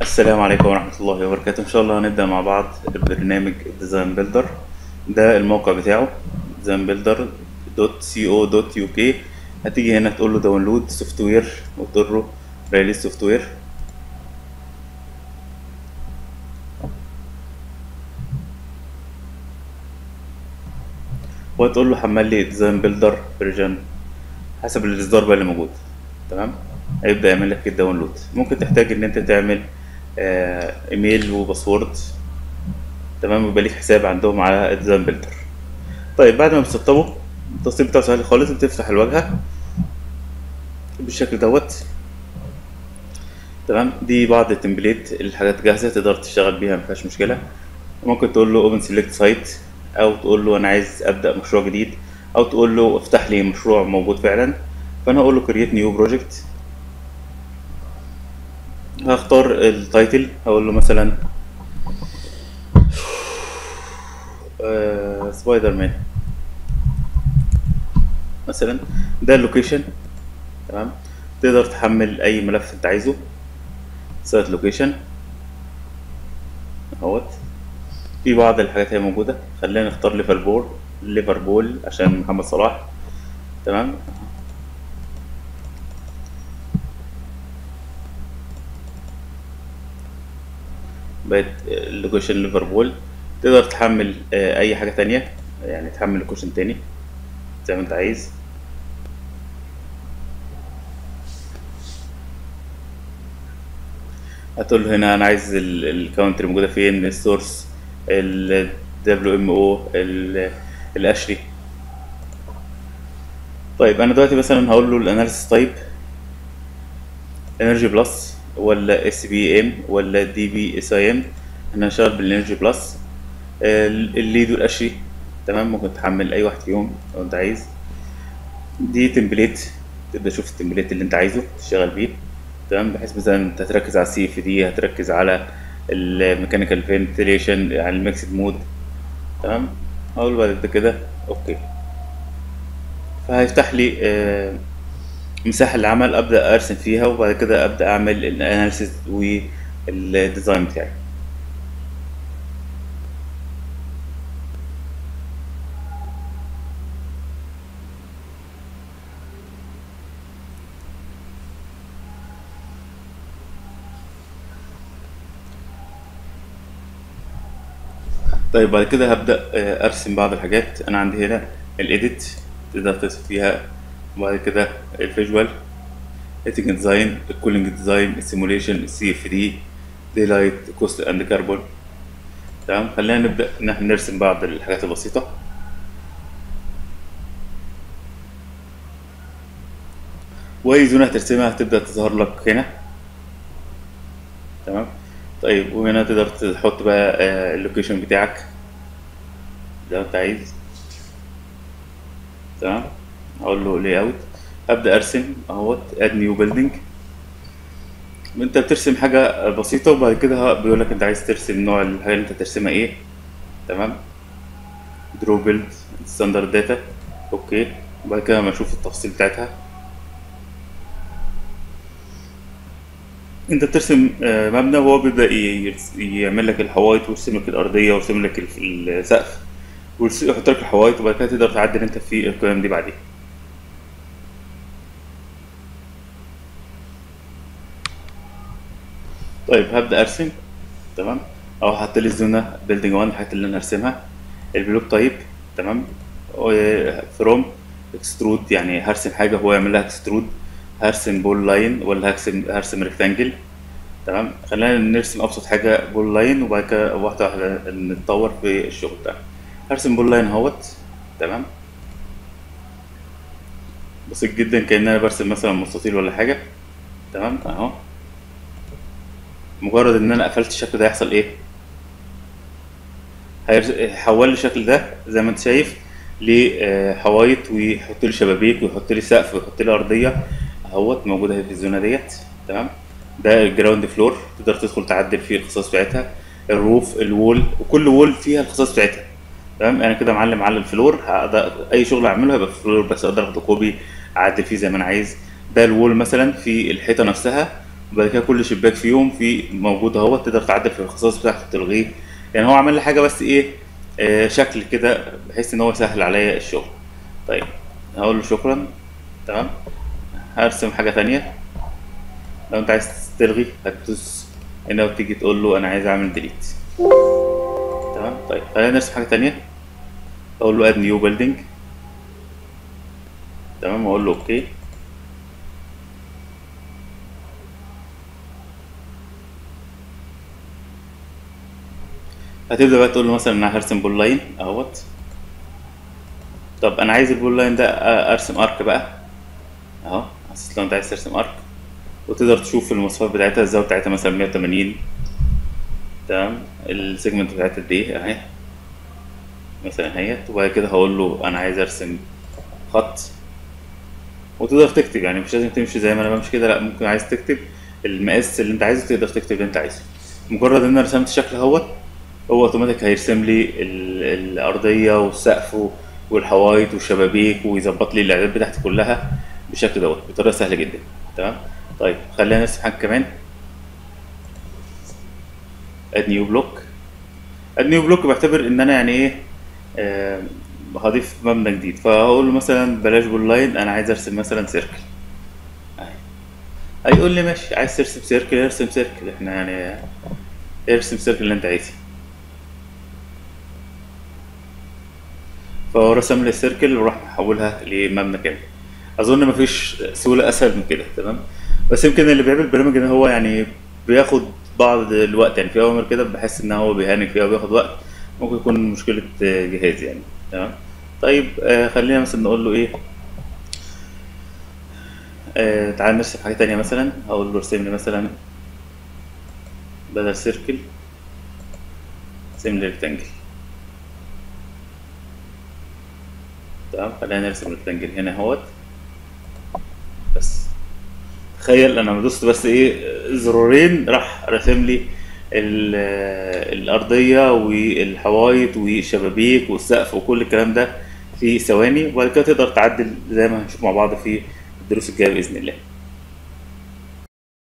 السلام عليكم ورحمة الله وبركاته إن شاء الله هنبدأ مع بعض برنامج ديزاين بيلدر ده الموقع بتاعه ديزاين بيلدر دوت سي او دوت يو كي هتيجي هنا تقول له داونلود سوفت وير وتقول له ريليز سوفت وير وتقول له حمل لي ديزاين بيلدر فيرجن حسب الاصدار بقى اللي موجود تمام هيبدأ يعمل لك الداونلود ممكن تحتاج ان انت تعمل آه، ايميل وباسورد تمام ويبقى ليك حساب عندهم على ديزاين بيلدر طيب بعد ما بتسطبه التصميم بتاعه سهل خالص بتفتح الواجهة بالشكل دوت تمام دي بعض التمبليت الحاجات جاهزة تقدر تشتغل بيها مفيهاش مشكلة ممكن تقول له اوبن سيلكت سايت او تقول له انا عايز ابدا مشروع جديد او تقول له افتح لي مشروع موجود فعلا فانا اقول له كرييت نيو بروجكت هختار التايتل هقول له مثلا آه، سبايدر مان مثلا ده اللوكيشن تمام تقدر تحمل اي ملف انت عايزه سايت لوكيشن اهوت في بعض الحاجات هي موجودة خلينا نختار ليفربول ليفربول عشان محمد صلاح تمام بقت اللوكيشن ليفربول تقدر تحمل آه، اي حاجة تانية يعني تحمل لوكيشن تاني زي ما انت عايز هتقول له هنا انا عايز الكاونتري موجوده فين السورس ال WMO ال- الاشري طيب انا دلوقتي مثلا هقول له الاناليسيس تايب انرجي بلس ولا اس بي ام ولا دي بي اس اي ام انا هشتغل بالانرجي بلس الليد والاشري تمام ممكن تحمل اي واحد فيهم لو انت عايز دي تمبليت تبدا تشوف التمبليت اللي انت عايزه تشتغل بيه تمام بحيث مثلا انت هتركز على السي اف دي هتركز على الميكانيكال فنتيليشن على الميكسد مود تمام اقول بعد كده اوكي فهيفتح لي آه، مساحة العمل ابدا ارسم فيها وبعد كده ابدا اعمل الاناليسيس والديزاين بتاعي طيب بعد كده هبدأ آه، أرسم بعض الحاجات أنا عندي هنا الإيديت تقدر ترسم فيها وبعد كده الفيجوال هيتنج ديزاين الكولينج ديزاين السيموليشن السي اف دي ديلايت كوست اند كربون تمام خلينا نبدأ إن احنا نرسم بعض الحاجات البسيطة وأي زونة هترسمها هتبدأ تظهر لك هنا تمام طيب وهنا تقدر تحط بقى آه، اللوكيشن بتاعك زي ما انت عايز تمام اقول له لاي اوت ابدا ارسم اهوت اد نيو بيلدينج انت بترسم حاجه بسيطه وبعد كده بيقول لك انت عايز ترسم نوع الحاجه اللي انت ترسمها ايه تمام درو بيلد ستاندرد داتا اوكي وبعد كده لما اشوف التفاصيل بتاعتها انت بترسم آه، مبنى وهو بيبدأ ي- يعمل لك الحوايط ويرسم لك الأرضية ويرسم لك الف- السقف ويرس- يحط لك الحوايط وبعد كده تقدر تعدل انت في القيم دي بعدين طيب هبدأ أرسم تمام أو حط لي الزونة بيلدينج 1 الحاجات اللي أنا هرسمها البلوك تايب تمام فروم اكسترود يعني هرسم حاجة هو يعمل لها اكسترود هرسم بول لاين ولا هرسم هرسم ريكتانجل تمام خلينا نرسم ابسط حاجه بول لاين وبعد كده واحده واحده نتطور في الشغل ده هرسم بول لاين اهوت تمام بسيط جدا كأن انا برسم مثلا مستطيل ولا حاجه تمام اهو مجرد ان انا قفلت الشكل ده هيحصل ايه هيرس- هيحول لي الشكل ده زي ما انت شايف لحوايط ويحط لي شبابيك ويحط لي سقف ويحط لي ارضيه اهوت موجوده هي في الزونه ديت تمام ده الجراوند فلور تقدر تدخل تعدل فيه الخصائص بتاعتها الروف الوول وكل وول فيها الخصائص بتاعتها تمام انا كده معلم على الفلور هقدر اي شغل اعمله هيبقى في الفلور بس اقدر اخد كوبي اعدل فيه زي ما انا عايز ده الوول مثلا في الحيطه نفسها وبعد كده كل شباك فيهم في موجود اهو تقدر تعدل في الخصائص بتاعته تلغيه يعني هو عمل لي حاجه بس ايه آه شكل كده بحيث ان هو يسهل عليا الشغل طيب هقول له شكرا تمام هرسم حاجه تانية لو انت عايز تلغي هتدوس هنا وتيجي تقول له انا عايز اعمل ديليت تمام طيب خلينا نرسم حاجه تانية اقول له اد نيو بيلدينج تمام واقول له اوكي هتبدا بقى تقول له مثلا انا هرسم بول لاين اهوت طب انا عايز البول لاين ده ارسم ارك بقى اهو حسيت لو انت عايز ترسم ارك وتقدر تشوف المواصفات بتاعتها الزاويه بتاعتها مثلا 180 تمام السيجمنت بتاعتها قد ايه اهي مثلا اهيت وبعد كده هقول له انا عايز ارسم خط وتقدر تكتب يعني مش لازم تمشي زي ما انا بمشي كده لا ممكن عايز تكتب المقاس اللي انت عايزه تقدر تكتب اللي انت عايزه مجرد ان انا رسمت الشكل اهوت هو اوتوماتيك هيرسم لي ال- الارضيه والسقف والحوايط والشبابيك ويظبط لي الاعداد بتاعتي كلها بالشكل دوت بطريقه سهله جدا تمام طيب خلينا نرسم حاجه كمان اد نيو بلوك اد نيو بلوك بعتبر ان انا يعني ايه آه هضيف مبنى جديد فهقول له مثلا بلاش بول لاين انا عايز ارسم مثلا سيركل هيقول لي ماشي عايز ترسم سيركل ارسم سيركل احنا يعني ارسم سيركل اللي انت عايزه فهو رسم لي السيركل وراح محولها لمبنى كامل اظن مفيش سهوله اسهل من كده تمام بس يمكن اللي بيعمل برنامج ان هو يعني بياخد بعض الوقت يعني في اوامر كده بحس ان هو بيهانج فيها وبياخد وقت ممكن يكون مشكله جهاز يعني تمام طيب آه خلينا مثلا نقول له ايه آه تعال نرسم حاجه تانية مثلا هقول له ارسم لي مثلا بدل سيركل ارسم لي ريكتانجل تمام خلينا نرسم ريكتانجل هنا اهوت بس تخيل انا لما دوست بس ايه زرارين راح راسم لي ال- الارضيه والحوايط والشبابيك والسقف وكل الكلام ده في ثواني وبعد كده تقدر تعدل زي ما هنشوف مع بعض في الدروس الجايه باذن الله